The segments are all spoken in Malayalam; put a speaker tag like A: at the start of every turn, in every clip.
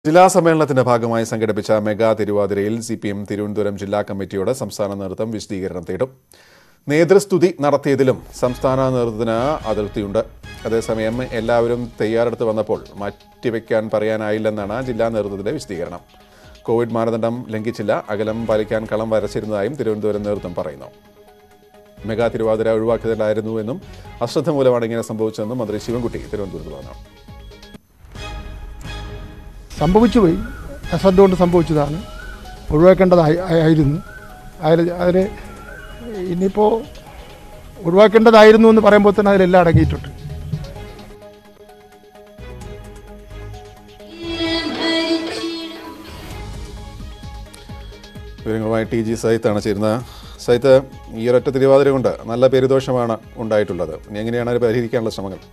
A: ജില്ലാ സമ്മേളനത്തിന്റെ ഭാഗമായി സംഘടിപ്പിച്ച മെഗാ തിരുവാതിരയിൽ സി പി എം തിരുവനന്തപുരം ജില്ലാ കമ്മിറ്റിയോട് സംസ്ഥാന നേതൃത്വം വിശദീകരണം തേടും നേതൃസ്തുതി നടത്തിയതിലും സംസ്ഥാന നേതൃത്വത്തിന് അതിർത്തിയുണ്ട് അതേസമയം എല്ലാവരും തയ്യാറെടുത്ത് വന്നപ്പോൾ മാറ്റിവെക്കാൻ പറയാനായില്ലെന്നാണ് ജില്ലാ നേതൃത്വത്തിന്റെ വിശദീകരണം കോവിഡ് മാനദണ്ഡം ലംഘിച്ചില്ല അകലം പാലിക്കാൻ കളം വരച്ചിരുന്നതായും തിരുവനന്തപുരം നേതൃത്വം പറയുന്നു മെഗാ തിരുവാതിര ഒഴിവാക്കിയതിലായിരുന്നു എന്നും അശ്രദ്ധ മൂലമാണ് ഇങ്ങനെ സംഭവിച്ചതെന്നും മന്ത്രി ശിവൻകുട്ടി തിരുവനന്തപുരത്ത് പറഞ്ഞു
B: സംഭവിച്ചുപോയി അശ്രദ്ധ കൊണ്ട് സംഭവിച്ചതാണ് ഒഴിവാക്കേണ്ടതായി ആയിരുന്നു അതിൽ അതിൽ ഇനിയിപ്പോൾ ഒഴിവാക്കേണ്ടതായിരുന്നു എന്ന് പറയുമ്പോൾ തന്നെ അതിലെല്ലാം അടങ്ങിയിട്ടുണ്ട്
A: വിവരങ്ങളുമായി ടി ജി സൈത്താണ് ചേരുന്നത് സൈത്ത് ഈ ഒരൊറ്റ തിരുവാതിര കൊണ്ട് നല്ല പേരുദോഷമാണ് ഉണ്ടായിട്ടുള്ളത് ഇനി എങ്ങനെയാണ് അത് പരിഹരിക്കാനുള്ള ശ്രമങ്ങൾ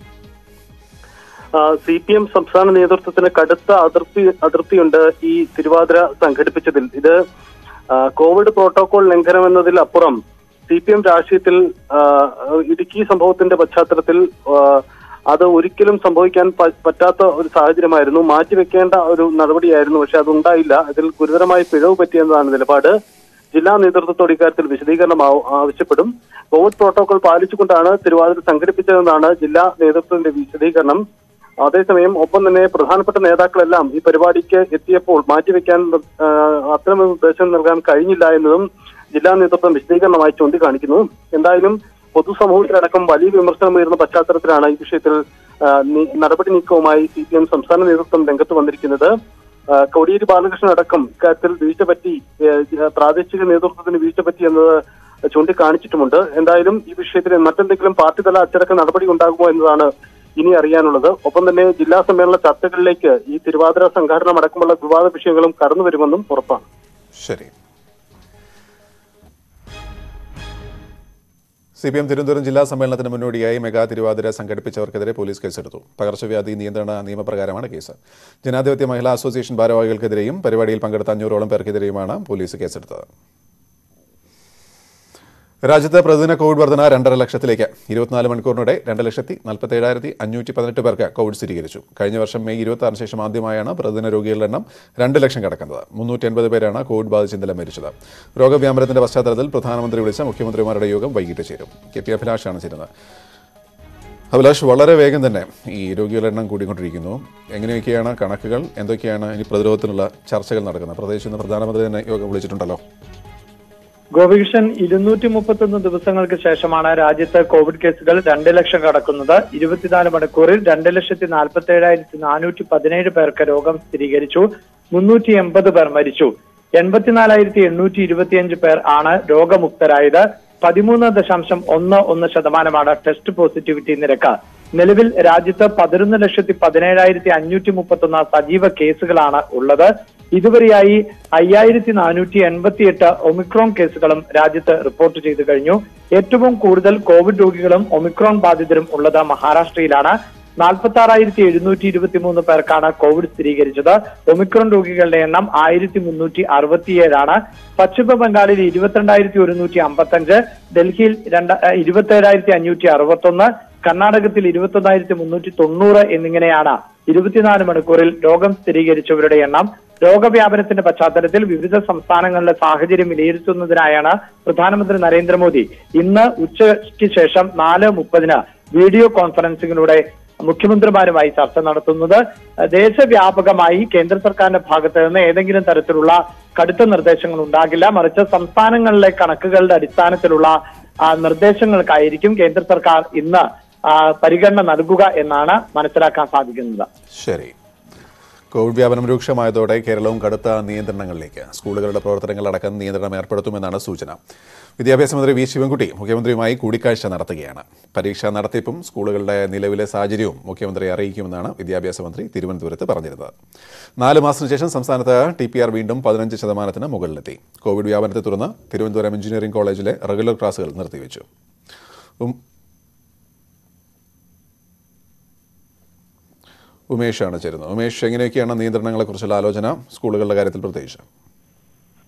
C: സി പി എം സംസ്ഥാന നേതൃത്വത്തിന് കടുത്ത അതിർത്തി അതിർത്തിയുണ്ട് ഈ തിരുവാതിര സംഘടിപ്പിച്ചതിൽ ഇത് ആ, കോവിഡ് പ്രോട്ടോകോൾ ലംഘനം എന്നതിൽ അപ്പുറം സി പി എം രാഷ്ട്രീയത്തിൽ ആ, ഇടുക്കി സംഭവത്തിന്റെ പശ്ചാത്തലത്തിൽ ആ, അത് ഒരിക്കലും സംഭവിക്കാൻ പ- പറ്റാത്ത ഒരു സാഹചര്യമായിരുന്നു മാറ്റിവെക്കേണ്ട ഒരു നടപടിയായിരുന്നു പക്ഷെ അതുണ്ടായില്ല അതിൽ ഗുരുതരമായ പിഴവ് പറ്റിയെന്നതാണ് നിലപാട് ജില്ലാ നേതൃത്വത്തോട് ഇക്കാര്യത്തിൽ വിശദീകരണം ആവ- ആവശ്യപ്പെടും കോവിഡ് പ്രോട്ടോകോൾ പാലിച്ചുകൊണ്ടാണ് തിരുവാതിര സംഘടിപ്പിച്ചതെന്നാണ് ജില്ലാ നേതൃത്വത്തിന്റെ വിശദീകരണം അതേസമയം ഒപ്പം തന്നെ പ്രധാനപ്പെട്ട നേതാക്കളെല്ലാം ഈ പരിപാടിക്ക് എത്തിയപ്പോൾ മാറ്റിവെക്കാൻ ആ, അത്തരമൊരു നിർദ്ദേശം നൽകാൻ കഴിഞ്ഞില്ല എന്നതും ജില്ലാ നേതൃത്വം വിശദീകരണമായി ചൂണ്ടിക്കാണിക്കുന്നു എന്തായാലും പൊതുസമൂഹത്തിലടക്കം വലിയ വിമർശനം ഉയർന്ന പശ്ചാത്തലത്തിലാണ് ഈ വിഷയത്തിൽ ആ, നി- നടപടി നീക്കവുമായി സി പി എം സംസ്ഥാന നേതൃത്വം രംഗത്ത് വന്നിരിക്കുന്നത് ആ, കോടിയേരി ബാലകൃഷ്ണൻ അടക്കം ഇക്കാര്യത്തിൽ വീഴ്ച പറ്റി ഏ, ജ- പ്രാദേശിക നേതൃത്വത്തിന് വീഴ്ച പറ്റി എന്നത് ചൂണ്ടിക്കാണിച്ചിട്ടുമുണ്ട് എന്തായാലും ഈ വിഷയത്തിൽ മറ്റെന്തെങ്കിലും പാർട്ടി തല അച്ചടക്ക നടപടി ഉണ്ടാകുമോ എന്നതാണ് ഇനി അറിയാനുള്ളത് ഒപ്പം തന്നെ ജില്ലാ സമ്മേളന ചർച്ചകളിലേക്ക് ഈ തിരുവാതിര സംഘാടനം അടക്കമുള്ള വിവാദ വിഷയങ്ങളും കടന്നു വരുമെന്നും ഉറപ്പാണ്
A: ശരി സി പി എം തിരുവനന്തപുരം ജില്ലാ സമ്മേളനത്തിന് മുന്നോടിയായി മെഗാ തിരുവാതിര സംഘടിപ്പിച്ചവർക്കെതിരെ പോലീസ് കേസെടുത്തു പകർച്ചവ്യാധി നിയന്ത്രണ നിയമപ്രകാരമാണ് കേസ് ജനാധിപത്യ മഹിളാ അസോസിയേഷൻ ഭാരവാഹികൾക്കെതിരെയും പരിപാടിയിൽ പങ്കെടുത്ത അഞ്ഞൂറോളം പേർക്കെതിരെയുമാണ് പോലീസ് കേസെടുത്തത് രാജ്യത്ത് പ്രതിദിന കോവിഡ് വർധന രണ്ടര ലക്ഷത്തിലേക്ക് ഇരുപത്തിനാല് മണിക്കൂറിനിടെ രണ്ട് ലക്ഷത്തി നാൽപ്പത്തി ഏഴായിരത്തി അഞ്ഞൂറ്റി പതിനെട്ട് പേർക്ക് കോവിഡ് സ്ഥിരീകരിച്ചു കഴിഞ്ഞ വർഷം മെയ് ഇരുപത്തി ആറിന് ശേഷം ആദ്യമായാണ് പ്രതിദിന രോഗികളുടെ എണ്ണം രണ്ട് ലക്ഷം കടക്കുന്നത് മുന്നൂറ്റി എൺപത് പേരാണ് കോവിഡ് ബാധിച്ച് ഇന്നലെ മരിച്ചത് രോഗവ്യാപനത്തിന്റെ പശ്ചാത്തലത്തിൽ പ്രധാനമന്ത്രി വിളിച്ച മുഖ്യമന്ത്രിമാരുടെ യോഗം വൈകിട്ട് ചേരും കെ പി അഭിലാഷാണ് ചേരുന്നത് അഭിലാഷ് വളരെ വേഗം തന്നെ ഈ രോഗികളുടെ എണ്ണം കൂടിക്കൊണ്ടിരിക്കുന്നു എങ്ങനെയൊക്കെയാണ് കണക്കുകൾ എന്തൊക്കെയാണ് ഇനി പ്രതിരോധത്തിനുള്ള ചർച്ചകൾ നടക്കുന്നത് പ്രത്യേകിച്ച് ഇന്ന് പ്രധാനമന്ത്രി തന്നെ യോഗം വിളിച്ചിട്ടുണ്ടല്ലോ
D: ഗോപികൃഷ്ണൻ ഇരുന്നൂറ്റി മുപ്പത്തൊന്ന് ദിവസങ്ങൾക്ക് ശേഷമാണ് രാജ്യത്ത് കോവിഡ് കേസുകൾ രണ്ട് ലക്ഷം കടക്കുന്നത് ഇരുപത്തിനാല് മണിക്കൂറിൽ രണ്ട് ലക്ഷത്തി നാൽപ്പത്തി ഏഴായിരത്തി നാനൂറ്റി പതിനേഴ് പേർക്ക് രോഗം സ്ഥിരീകരിച്ചു മുന്നൂറ്റി എൺപത് പേർ മരിച്ചു എൺപത്തിനാലായിരത്തി എണ്ണൂറ്റി ഇരുപത്തിയഞ്ച് പേർ ആണ് രോഗമുക്തരായത് പതിമൂന്ന് ദശാംശം ഒന്ന് ഒന്ന് ശതമാനമാണ് ടെസ്റ്റ് പോസിറ്റിവിറ്റി നിരക്ക് നിലവിൽ രാജ്യത്ത് പതിനൊന്ന് ലക്ഷത്തി പതിനേഴായിരത്തി അഞ്ഞൂറ്റി മുപ്പത്തൊന്ന് സജീവ കേസുകളാണ് ഉള്ളത് ഇതുവരെയായി അയ്യായിരത്തി നാനൂറ്റി എൺപത്തി എട്ട് ഒമിക്രോൺ കേസുകളും രാജ്യത്ത് റിപ്പോർട്ട് ചെയ്തു കഴിഞ്ഞു ഏറ്റവും കൂടുതൽ കോവിഡ് രോഗികളും ഒമിക്രോൺ ബാധിതരും ഉള്ളത് മഹാരാഷ്ട്രയിലാണ് നാൽപ്പത്തി ആറായിരത്തി എഴുന്നൂറ്റി ഇരുപത്തി മൂന്ന് പേർക്കാണ് കോവിഡ് സ്ഥിരീകരിച്ചത് ഒമിക്രോൺ രോഗികളുടെ എണ്ണം ആയിരത്തി മുന്നൂറ്റി അറുപത്തിയേഴാണ് പശ്ചിമ ബംഗാളിൽ ഇരുപത്തിരണ്ടായിരത്തി ഒരുന്നൂറ്റി അമ്പത്തഞ്ച് ഡൽഹിയിൽ രണ്ട് ഇരുപത്തി ഏഴായിരത്തി അഞ്ഞൂറ്റി അറുപത്തൊന്ന് കർണാടകത്തിൽ ഇരുപത്തൊന്നായിരത്തി മുന്നൂറ്റി തൊണ്ണൂറ് എന്നിങ്ങനെയാണ് ഇരുപത്തിനാല് മണിക്കൂറിൽ രോഗം സ്ഥിരീകരിച്ചവരുടെ എണ്ണം രോഗവ്യാപനത്തിന്റെ പശ്ചാത്തലത്തിൽ വിവിധ സംസ്ഥാനങ്ങളിലെ സാഹചര്യം വിലയിരുത്തുന്നതിനായാണ് പ്രധാനമന്ത്രി നരേന്ദ്രമോദി ഇന്ന് ഉച്ചയ്ക്ക് ശേഷം നാല് മുപ്പതിന് വീഡിയോ കോൺഫറൻസിംഗിലൂടെ മുഖ്യമന്ത്രിമാരുമായി ചർച്ച നടത്തുന്നത് ദേശവ്യാപകമായി കേന്ദ്ര സർക്കാരിന്റെ ഭാഗത്ത് നിന്ന് ഏതെങ്കിലും തരത്തിലുള്ള കടുത്ത നിർദ്ദേശങ്ങൾ ഉണ്ടാകില്ല മറിച്ച് സംസ്ഥാനങ്ങളിലെ കണക്കുകളുടെ അടിസ്ഥാനത്തിലുള്ള ആ, നിർദ്ദേശങ്ങൾക്കായിരിക്കും കേന്ദ്ര സർക്കാർ ഇന്ന് ആ, പരിഗണന നൽകുക എന്നാണ് മനസ്സിലാക്കാൻ സാധിക്കുന്നത്
A: ശരി കോവിഡ് വ്യാപനം രൂക്ഷമായതോടെ കേരളവും കടുത്ത നിയന്ത്രണങ്ങളിലേക്ക് സ്കൂളുകളുടെ പ്രവർത്തനങ്ങളടക്കം നിയന്ത്രണം ഏർപ്പെടുത്തുമെന്നാണ് സൂചന വിദ്യാഭ്യാസ മന്ത്രി വി ശിവൻകുട്ടി മുഖ്യമന്ത്രിയുമായി കൂടിക്കാഴ്ച നടത്തുകയാണ് പരീക്ഷാ നടത്തിപ്പും സ്കൂളുകളുടെ നിലവിലെ സാഹചര്യവും മുഖ്യമന്ത്രി അറിയിക്കുമെന്നാണ് വിദ്യാഭ്യാസ മന്ത്രി തിരുവനന്തപുരത്ത് പറഞ്ഞിരുന്നത് നാല് മാസത്തിനു ശേഷം സംസ്ഥാനത്ത് ടി പി ആർ വീണ്ടും പതിനഞ്ച് ശതമാനത്തിന് മുകളിലെത്തി കോവിഡ് വ്യാപനത്തെ തുടർന്ന് തിരുവനന്തപുരം എഞ്ചിനീയറിംഗ് കോളേജിലെ റെഗുലർ ക്ലാസുകൾ നിർത്തിവെച്ചു ഉം, ഉമേഷാണ് ചേരുന്നത് ഉമേഷ് എങ്ങനെയൊക്കെയാണ് നിയന്ത്രണങ്ങളെക്കുറിച്ചുള്ള ആലോചന സ്കൂളുകളുടെ കാര്യത്തിൽ പ്രത്യേകിച്ച്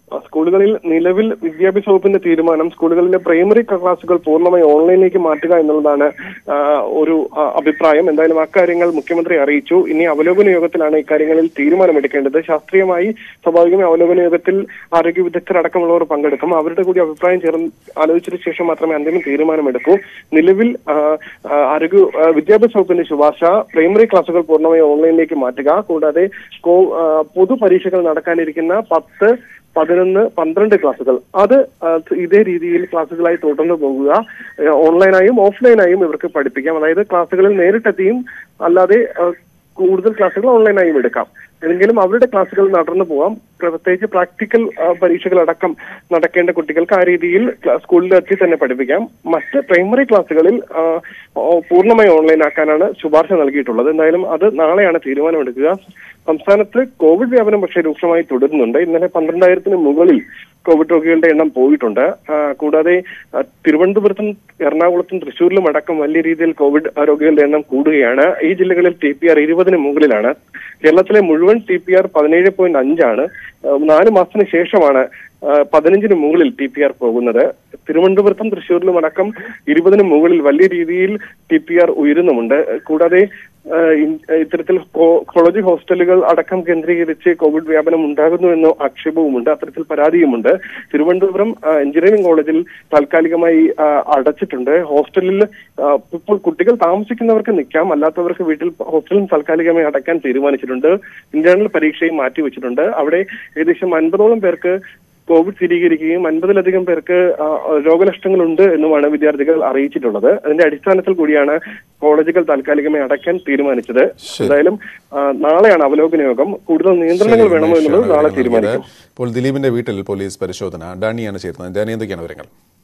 E: സ്കൂളുകളിൽ നിലവിൽ വിദ്യാഭ്യാസ വകുപ്പിന്റെ തീരുമാനം സ്കൂളുകളിലെ പ്രൈമറി ക്ലാസുകൾ പൂർണ്ണമായി ഓൺലൈനിലേക്ക് മാറ്റുക എന്നുള്ളതാണ് ആ, ഒരു ആ, അഭിപ്രായം എന്തായാലും അക്കാര്യങ്ങൾ മുഖ്യമന്ത്രി അറിയിച്ചു ഇനി അവലോകന യോഗത്തിലാണ് ഇക്കാര്യങ്ങളിൽ തീരുമാനമെടുക്കേണ്ടത് ശാസ്ത്രീയമായി സ്വാഭാവികമായി അവലോകന യോഗത്തിൽ ആരോഗ്യ വിദഗ്ധർ അടക്കമുള്ളവർ പങ്കെടുക്കും അവരുടെ കൂടി അഭിപ്രായം ചേർന്ന് ആലോചിച്ചതിന് ശേഷം മാത്രമേ അന്തിമ തീരുമാനമെടുക്കൂ നിലവിൽ ആ, ആ, ആരോഗ്യ ആ, വിദ്യാഭ്യാസ വകുപ്പിന്റെ ശുപാർശ പ്രൈമറി ക്ലാസുകൾ പൂർണ്ണമായി ഓൺലൈനിലേക്ക് മാറ്റുക കൂടാതെ കോ- ആ, പൊതുപരീക്ഷകൾ നടക്കാനിരിക്കുന്ന പത്ത് പതിനൊന്ന് പന്ത്രണ്ട് ക്ലാസുകൾ അത് ആ, ഇതേ രീതിയിൽ ക്ലാസുകളായി തുടർന്നു പോകുക ഏഹ് ഓൺലൈനായും ഓഫ്ലൈനായും ഇവർക്ക് പഠിപ്പിക്കാം അതായത് ക്ലാസുകളിൽ നേരിട്ടെത്തിയും അല്ലാതെ ആ, കൂടുതൽ ക്ലാസുകൾ ഓൺലൈനായും എടുക്കാം ഏതെങ്കിലും അവരുടെ ക്ലാസുകൾ നടന്നു പോവാം പ്രത്യേകിച്ച് പ്രാക്ടിക്കൽ ആ, പരീക്ഷകളടക്കം നടക്കേണ്ട കുട്ടികൾക്ക് ആ രീതിയിൽ ക്ലാ- സ്കൂളിൽ എത്തി തന്നെ പഠിപ്പിക്കാം മറ്റ് പ്രൈമറി ക്ലാസ്സുകളിൽ ആ, ഓ- പൂർണ്ണമായി ഓൺലൈൻ ആക്കാനാണ് ശുപാർശ നൽകിയിട്ടുള്ളത് എന്തായാലും അത് നാളെയാണ് തീരുമാനമെടുക്കുക സംസ്ഥാനത്ത് കോവിഡ് വ്യാപനം പക്ഷേ രൂക്ഷമായി തുടരുന്നുണ്ട് ഇന്നലെ പന്ത്രണ്ടായിരത്തിന് മുകളിൽ കോവിഡ് രോഗികളുടെ എണ്ണം പോയിട്ടുണ്ട് ആ, കൂടാതെ ആ, തിരുവനന്തപുരത്തും എറണാകുളത്തും തൃശ്ശൂരിലും അടക്കം വലിയ രീതിയിൽ കോവിഡ് രോഗികളുടെ എണ്ണം കൂടുകയാണ് ഈ ജില്ലകളിൽ ടി പി ആർ ഇരുപതിന് മുകളിലാണ് കേരളത്തിലെ മുഴുവൻ ടി പി ആർ പതിനേഴ് പോയിന്റ് അഞ്ചാണ് ആ, നാല് മാസത്തിന് ശേഷമാണ് ആ, പതിനഞ്ചിന് മുകളിൽ ടി പി ആർ പോകുന്നത് തിരുവനന്തപുരത്തും തൃശ്ശൂരിലും അടക്കം ഇരുപതിന് മുകളിൽ വലിയ രീതിയിൽ ടി പി ആർ ഉയരുന്നുമുണ്ട് കൂടാതെ ആ, ഇൻ- ഇത്തരത്തിൽ കോ- കോളേജ് ഹോസ്റ്റലുകൾ അടക്കം കേന്ദ്രീകരിച്ച് കോവിഡ് വ്യാപനം ഉണ്ടാകുന്നു എന്ന ആക്ഷേപവുമുണ്ട് അത്തരത്തിൽ പരാതിയുമുണ്ട് തിരുവനന്തപുരം ആ, എഞ്ചിനീയറിംഗ് കോളേജിൽ താൽക്കാലികമായി ആ, അടച്ചിട്ടുണ്ട് ഹോസ്റ്റലിൽ ആ, ഇപ്പോൾ കുട്ടികൾ താമസിക്കുന്നവർക്ക് നിൽക്കാം അല്ലാത്തവർക്ക് വീട്ടിൽ ഹോസ്റ്റലിൽ താൽക്കാലികമായി അടയ്ക്കാൻ തീരുമാനിച്ചിട്ടുണ്ട് ഇന്റേണൽ പരീക്ഷയും മാറ്റിവെച്ചിട്ടുണ്ട് അവിടെ ഏകദേശം അൻപതോളം പേർക്ക് കോവിഡ് സ്ഥിരീകരിക്കുകയും അൻപതിലധികം പേർക്ക് ആ, രോഗലക്ഷണങ്ങളുണ്ട് എന്നുമാണ് വിദ്യാർത്ഥികൾ അറിയിച്ചിട്ടുള്ളത് അതിന്റെ അടിസ്ഥാനത്തിൽ കൂടിയാണ് കോളേജുകൾ താൽക്കാലികമായി അടയ്ക്കാൻ തീരുമാനിച്ചത്
A: ശരി.
E: എന്തായാലും ആ, നാളെയാണ് അവലോകന യോഗം കൂടുതൽ നിയന്ത്രണങ്ങൾ
A: ശരി,
E: വേണമോ എന്നുള്ളത്
A: ഉമേഷാണ്
E: നാളെ
A: വിവരങ്ങൾ
E: തീരുമാനിക്കും
A: നൽകിയത്. ഇപ്പോൾ ദിലീപിന്റെ വീട്ടിൽ പോലീസ് പരിശോധന ഡാനിയാണ് ചേർന്നത് ഡാനി എന്തൊക്കെയാണ് വിവരങ്ങൾ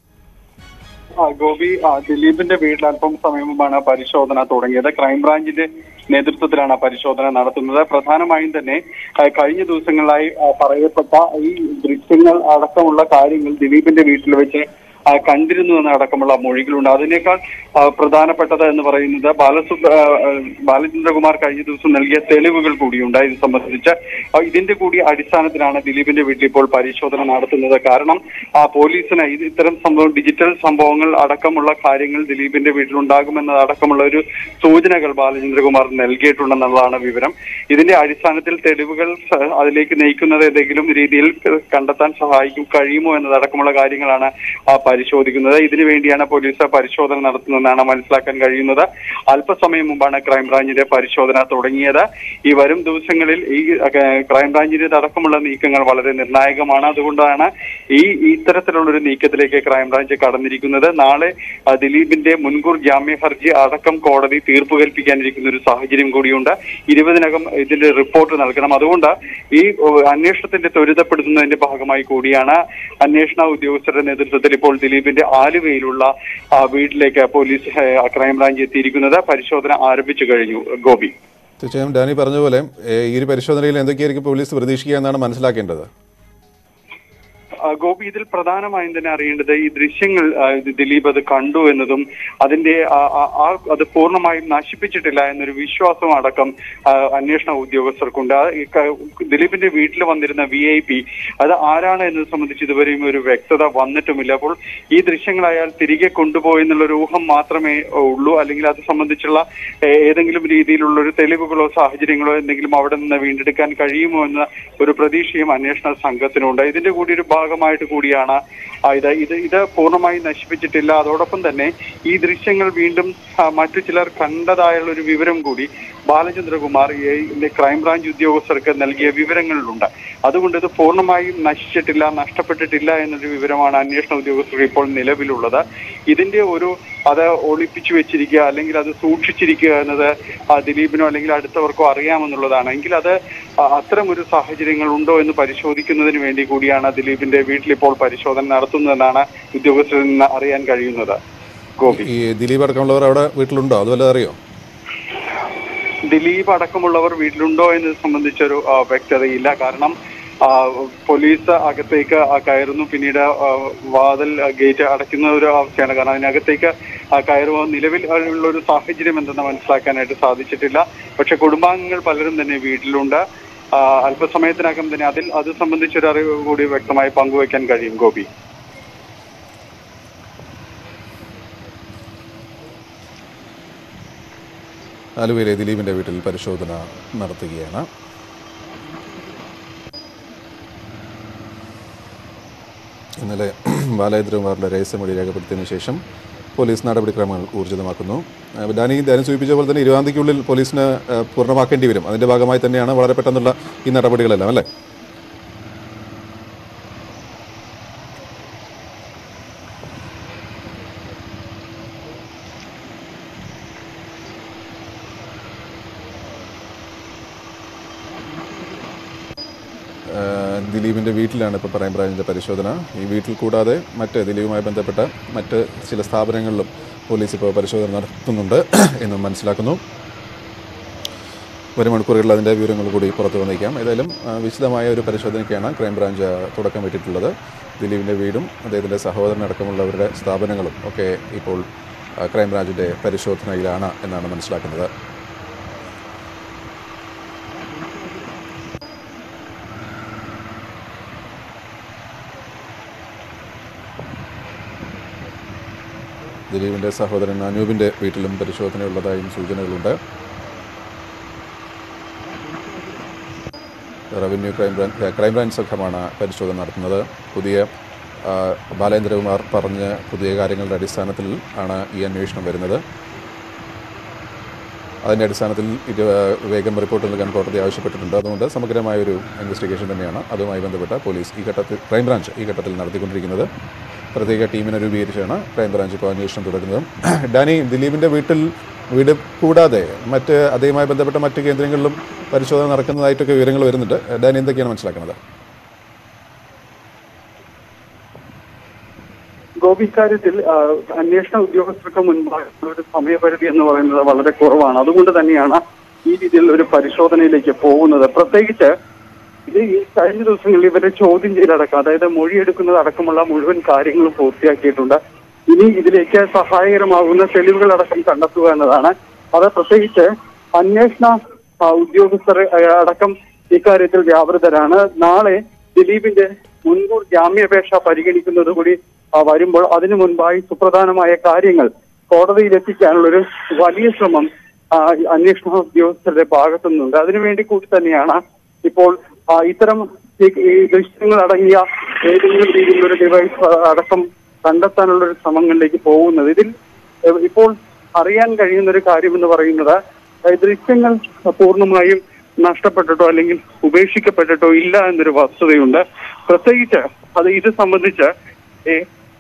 F: ആ, ഗോപി ആ, ദിലീപിന്റെ വീട്ടിൽ അല്പം സമയം മുമ്പാണ് പരിശോധന തുടങ്ങിയത് ക്രൈംബ്രാഞ്ചിന്റെ നേതൃത്വത്തിലാണ് പരിശോധന നടത്തുന്നത് പ്രധാനമായും തന്നെ ആ, കഴിഞ്ഞ ദിവസങ്ങളിലായി ആ, പറയപ്പെട്ട ഈ ദൃശ്യങ്ങൾ അടക്കമുള്ള കാര്യങ്ങൾ ദിലീപിന്റെ വീട്ടിൽ വെച്ച് ആ, കണ്ടിരുന്നു എന്നടക്കമുള്ള മൊഴികളുണ്ട് അതിനേക്കാൾ ആ, പ്രധാനപ്പെട്ടത് എന്ന് പറയുന്നത് ബാലസുബ്ര ആ, ആ, ബാലചന്ദ്രകുമാർ കഴിഞ്ഞ ദിവസം നൽകിയ തെളിവുകൾ കൂടിയുണ്ട് ഇത് സംബന്ധിച്ച് ആ, ഇതിന്റെ കൂടി അടിസ്ഥാനത്തിലാണ് ദിലീപിന്റെ വീട്ടിൽ ഇപ്പോൾ പരിശോധന നടത്തുന്നത് കാരണം ആ പോലീസിന് ഇത് ഇത്തരം സംഭവം ഡിജിറ്റൽ സംഭവങ്ങൾ അടക്കമുള്ള കാര്യങ്ങൾ ദിലീപിന്റെ വീട്ടിലുണ്ടാകുമെന്നത് അടക്കമുള്ള ഒരു സൂചനകൾ ബാലചന്ദ്രകുമാർ നൽകിയിട്ടുണ്ടെന്നുള്ളതാണ് വിവരം ഇതിന്റെ അടിസ്ഥാനത്തിൽ തെളിവുകൾ സ- അതിലേക്ക് നയിക്കുന്നത് ഏതെങ്കിലും രീതിയിൽ കണ്ടെത്താൻ സഹായിക്കും കഴിയുമോ എന്നതടക്കമുള്ള കാര്യങ്ങളാണ് ആ, പരിശോധിക്കുന്നത് ഇതിനു വേണ്ടിയാണ് പോലീസ് പരിശോധന നടത്തുന്നതെന്നാണ് മനസ്സിലാക്കാൻ കഴിയുന്നത് അല്പസമയം മുമ്പാണ് ക്രൈംബ്രാഞ്ചിന്റെ പരിശോധന തുടങ്ങിയത് ഈ വരും ദിവസങ്ങളിൽ ഈ ഒക്കെ, ക്രൈംബ്രാഞ്ചിന്റെ അടക്കമുള്ള നീക്കങ്ങൾ വളരെ നിർണായകമാണ് അതുകൊണ്ടാണ് ഈ ഇത്തരത്തിലുള്ളൊരു നീക്കത്തിലേക്ക് ക്രൈംബ്രാഞ്ച് കടന്നിരിക്കുന്നത് നാളെ ആ, ദിലീപിന്റെ മുൻകൂർ ജാമ്യ ഹർജി അടക്കം കോടതി തീർപ്പ് കൽപ്പിക്കാനിരിക്കുന്ന ഒരു സാഹചര്യം കൂടിയുണ്ട് ഇരുപതിനകം ഇതിന്റെ റിപ്പോർട്ട് നൽകണം അതുകൊണ്ട് ഈ ഓ, അന്വേഷണത്തിന്റെ ത്വരിതപ്പെടുത്തുന്നതിന്റെ ഭാഗമായി കൂടിയാണ് അന്വേഷണ ഉദ്യോഗസ്ഥരുടെ നേതൃത്വത്തിൽ ഇപ്പോൾ ദിലീപിന്റെ ആലുവയിലുള്ള ആ, വീട്ടിലേക്ക് പോലീസ് ഏ, ക്രൈംബ്രാഞ്ച് എത്തിയിരിക്കുന്നത് പരിശോധന ആരംഭിച്ചു കഴിഞ്ഞു ഗോപി
A: തീർച്ചയായും ഡാനി പറഞ്ഞ പോലെ ഏ, ഈ ഒരു പരിശോധനയിൽ എന്തൊക്കെയായിരിക്കും പോലീസ് പ്രതീക്ഷിക്കുക എന്നാണ് മനസ്സിലാക്കേണ്ടത്
F: ആ, ഗോപി ഇതിൽ പ്രധാനമായും തന്നെ അറിയേണ്ടത് ഈ ദൃശ്യങ്ങൾ ആ, ഇത് ദിലീപ് അത് കണ്ടു എന്നതും അതിന്റെ ആ- ആ- ആ അത് പൂർണ്ണമായും നശിപ്പിച്ചിട്ടില്ല എന്നൊരു വിശ്വാസം അടക്കം ആ, അന്വേഷണ ഉദ്യോഗസ്ഥർക്കുണ്ട് ആ, ഈ ക- ദിലീപിന്റെ വീട്ടിൽ വന്നിരുന്ന വി ഐ പി അത് ആരാണ് എന്നത് സംബന്ധിച്ച് ഇതുവരെയും ഒരു വ്യക്തത വന്നിട്ടുമില്ല അപ്പോൾ ഈ ദൃശ്യങ്ങൾ അയാൾ തിരികെ കൊണ്ടുപോയി എന്നുള്ളൊരു ഊഹം മാത്രമേ ഉള്ളൂ അല്ലെങ്കിൽ അത് സംബന്ധിച്ചുള്ള ഏ, ഏതെങ്കിലും രീതിയിലുള്ള ഒരു തെളിവുകളോ സാഹചര്യങ്ങളോ എന്തെങ്കിലും അവിടെ നിന്ന് വീണ്ടെടുക്കാൻ കഴിയുമോ എന്ന ഒരു പ്രതീക്ഷയും അന്വേഷണ സംഘത്തിനുണ്ട് ഇതിന്റെ കൂടി ഒരു ഭാഗമായിട്ട് കൂടിയാണ് ആ, ഇത് ഇത് ഇത് പൂർണ്ണമായി നശിപ്പിച്ചിട്ടില്ല അതോടൊപ്പം തന്നെ ഈ ദൃശ്യങ്ങൾ വീണ്ടും ആ, മറ്റു ചിലർ കണ്ടതായുള്ള ഒരു വിവരം കൂടി ബാലചന്ദ്രകുമാർ ഈ ഇതിന്റെ ക്രൈംബ്രാഞ്ച് ഉദ്യോഗസ്ഥർക്ക് നൽകിയ വിവരങ്ങളിലുണ്ട് അതുകൊണ്ട് ഇത് പൂർണ്ണമായും നശിച്ചിട്ടില്ല നഷ്ടപ്പെട്ടിട്ടില്ല എന്നൊരു വിവരമാണ് അന്വേഷണ ഉദ്യോഗസ്ഥർ ഇപ്പോൾ നിലവിലുള്ളത് ഇതിന്റെ ഒരു അത് ഒളിപ്പിച്ചു വെച്ചിരിക്കുക അല്ലെങ്കിൽ അത് സൂക്ഷിച്ചിരിക്കുക എന്നത് ആ, ദിലീപിനോ അല്ലെങ്കിൽ അടുത്തവർക്കോ അറിയാമെന്നുള്ളതാണ് എങ്കിൽ അത് ആ, അത്തരം ഒരു സാഹചര്യങ്ങൾ ഉണ്ടോ എന്ന് പരിശോധിക്കുന്നതിന് വേണ്ടി കൂടിയാണ് ദിലീപിന്റെ വീട്ടിൽ ഇപ്പോൾ പരിശോധന നടത്തുന്നതെന്നാണ് ഉദ്യോഗസ്ഥരിൽ നിന്ന് അറിയാൻ കഴിയുന്നത് ഗോപി
A: ഈ ദിലീപ് അടക്കമുള്ളവർ അവിടെ വീട്ടിലുണ്ടോ അതുവല്ല അറിയോ
F: ദിലീപ് അടക്കമുള്ളവർ വീട്ടിലുണ്ടോ എന്നത് സംബന്ധിച്ചൊരു ആ, വ്യക്തതയില്ല കാരണം ആ, പോലീസ് അകത്തേക്ക് ആ, കയറുന്നു പിന്നീട് ആ, വാതിൽ ആ, ഗേറ്റ് അടയ്ക്കുന്ന ഒരു അവസ്ഥയാണ് കാരണം അതിനകത്തേക്ക് ആ, കയറുക നിലവിൽ ഉള്ള ഒരു സാഹചര്യം എന്തെന്ന് മനസ്സിലാക്കാനായിട്ട് സാധിച്ചിട്ടില്ല പക്ഷെ കുടുംബാംഗങ്ങൾ പലരും തന്നെ വീട്ടിലുണ്ട് ആ, അല്പസമയത്തിനകം തന്നെ അതിൽ അത് സംബന്ധിച്ചൊരു അറിവ് കൂടി വ്യക്തമായി പങ്കുവയ്ക്കാൻ കഴിയും ഗോപി
A: ആലുവയിലെ ദിലീപിൻ്റെ വീട്ടിൽ പരിശോധന നടത്തുകയാണ് ഇന്നലെ ബാലചന്ദ്രകുമാറിൻ്റെ രഹസ്യമൊഴി രേഖപ്പെടുത്തിയതിനു ശേഷം പോലീസ് നടപടിക്രമങ്ങൾ ഊർജിതമാക്കുന്നു ആ, ഡാനി ധ്യാനം സൂചിപ്പിച്ച പോലെ തന്നെ ഇരുപതാം തീയതിക്കുള്ളിൽ പോലീസിന് ആ, പൂർണ്ണമാക്കേണ്ടി വരും അതിൻ്റെ ഭാഗമായി തന്നെയാണ് വളരെ പെട്ടെന്നുള്ള ഈ നടപടികളെല്ലാം അല്ലേ ആ, ദിലീപിൻ്റെ വീട്ടിലാണ് ഇപ്പോൾ ക്രൈംബ്രാഞ്ചിൻ്റെ പരിശോധന ഈ വീട്ടിൽ കൂടാതെ മറ്റ് ദിലീപുമായി ബന്ധപ്പെട്ട മറ്റ് ചില സ്ഥാപനങ്ങളിലും പോലീസ് ഇപ്പോൾ പരിശോധന നടത്തുന്നുണ്ട് എന്ന് മനസ്സിലാക്കുന്നു വരും മണിക്കൂറുകളിൽ അതിൻ്റെ വിവരങ്ങൾ കൂടി പുറത്തു വന്നേക്കാം ഏതായാലും ആ, വിശദമായ ഒരു പരിശോധനയ്ക്കാണ് ക്രൈംബ്രാഞ്ച് ആ, തുടക്കം വിട്ടിട്ടുള്ളത് ദിലീപിൻ്റെ വീടും അദ്ദേഹത്തിൻ്റെ സഹോദരനടക്കമുള്ളവരുടെ സ്ഥാപനങ്ങളും ഒക്കെ ഇപ്പോൾ ആ, ക്രൈംബ്രാഞ്ചിൻ്റെ പരിശോധനയിലാണ് എന്നാണ് മനസ്സിലാക്കുന്നത് ദിലീപിൻ്റെ സഹോദരൻ അനൂപിൻ്റെ വീട്ടിലും പരിശോധനയുള്ളതായും സൂചനകളുണ്ട് റവന്യൂ ക്രൈംബ്രാഞ്ച് ക്രൈംബ്രാഞ്ച് സംഘമാണ് പരിശോധന നടത്തുന്നത് പുതിയ ആ, ബാലേന്ദ്രകുമാർ പറഞ്ഞ പുതിയ കാര്യങ്ങളുടെ അടിസ്ഥാനത്തിൽ ആണ് ഈ അന്വേഷണം വരുന്നത് അതിൻ്റെ അടിസ്ഥാനത്തിൽ ഇത് വേഗം റിപ്പോർട്ട് നൽകാൻ കോടതി ആവശ്യപ്പെട്ടിട്ടുണ്ട് അതുകൊണ്ട് സമഗ്രമായ ഒരു ഇൻവെസ്റ്റിഗേഷൻ തന്നെയാണ് അതുമായി ബന്ധപ്പെട്ട പോലീസ് ഈ ഘട്ടത്തിൽ ക്രൈംബ്രാഞ്ച് ഈ ഘട്ടത്തിൽ നടത്തിക്കൊണ്ടിരിക്കുന്നത് പ്രത്യേക ടീമിനെ രൂപീകരിച്ചാണ് ക്രൈംബ്രാഞ്ച് ഇപ്പോൾ അന്വേഷണം തുടരുന്നത് ഡാനി ദിലീപിൻ്റെ വീട്ടിൽ വീട് കൂടാതെ മറ്റ് അതുമായി ബന്ധപ്പെട്ട മറ്റ് കേന്ദ്രങ്ങളിലും പരിശോധന നടക്കുന്നതായിട്ടൊക്കെ വിവരങ്ങൾ വരുന്നുണ്ട് ഡാനി എന്തൊക്കെയാണ് മനസ്സിലാക്കുന്നത്
F: ഗോപി ഇക്കാര്യത്തിൽ ആ, അന്വേഷണ ഉദ്യോഗസ്ഥർക്ക് മുൻപായിട്ടുള്ള ഒരു സമയപരിധി എന്ന് പറയുന്നത് വളരെ കുറവാണ് അതുകൊണ്ട് തന്നെയാണ് ഈ രീതിയിൽ ഒരു പരിശോധനയിലേക്ക് പോകുന്നത് പ്രത്യേകിച്ച് ഇത് ഈ കഴിഞ്ഞ ദിവസങ്ങളിൽ ഇവരെ ചോദ്യം ചെയ്തടക്കം അതായത് മൊഴിയെടുക്കുന്നത് അടക്കമുള്ള മുഴുവൻ കാര്യങ്ങളും പൂർത്തിയാക്കിയിട്ടുണ്ട് ഇനി ഇതിലേക്ക് സഹായകരമാകുന്ന തെളിവുകളടക്കം കണ്ടെത്തുക എന്നതാണ് അത് പ്രത്യേകിച്ച് അന്വേഷണ ആ, ഉദ്യോഗസ്ഥർ ആ, അടക്കം ഇക്കാര്യത്തിൽ വ്യാപൃതരാണ് നാളെ ദിലീപിന്റെ മുൻകൂർ ജാമ്യാപേക്ഷ പരിഗണിക്കുന്നത് കൂടി ആ, വരുമ്പോൾ അതിനു മുൻപായി സുപ്രധാനമായ കാര്യങ്ങൾ കോടതിയിൽ എത്തിക്കാനുള്ള ഒരു വലിയ ശ്രമം ആ, ഈ അന്വേഷണ ഉദ്യോഗസ്ഥരുടെ ഭാഗത്തു നിന്നുണ്ട് അതിനുവേണ്ടി കൂടി തന്നെയാണ് ഇപ്പോൾ ആ, ഇത്തരം ഈ ഈ ദൃശ്യങ്ങൾ അടങ്ങിയ ഏതെങ്കിലും രീതിയിലുള്ള ഒരു ഡിവൈസ് അടക്കം കണ്ടെത്താനുള്ള ഒരു ശ്രമങ്ങളിലേക്ക് പോകുന്നത് ഇതിൽ എ- ഇപ്പോൾ അറിയാൻ കഴിയുന്ന ഒരു കാര്യം എന്ന് പറയുന്നത് ഈ ദൃശ്യങ്ങൾ പൂർണ്ണമായും നഷ്ടപ്പെട്ടിട്ടോ അല്ലെങ്കിൽ ഉപേക്ഷിക്കപ്പെട്ടിട്ടോ ഇല്ല എന്നൊരു വസ്തുതയുണ്ട് പ്രത്യേകിച്ച് അത് ഇത് സംബന്ധിച്ച് ഏ,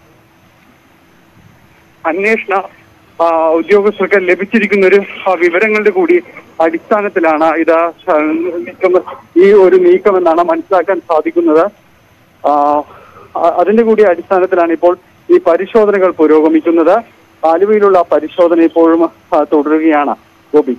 F: അന്വേഷണ ആ, ഉദ്യോഗസ്ഥർക്ക് ലഭിച്ചിരിക്കുന്ന ഒരു ആ, വിവരങ്ങളുടെ കൂടി അടിസ്ഥാനത്തിലാണ് ഇത് ആ, നീക്കം ഈ ഒരു നീക്കമെന്നാണ് മനസ്സിലാക്കാൻ സാധിക്കുന്നത് ആ, അ- അതിന്റെ കൂടി അടിസ്ഥാനത്തിലാണ് ഇപ്പോൾ ഈ പരിശോധനകൾ പുരോഗമിക്കുന്നത് ആലുവയിലുള്ള പരിശോധന ഇപ്പോഴും ആ, തുടരുകയാണ് ഗോപി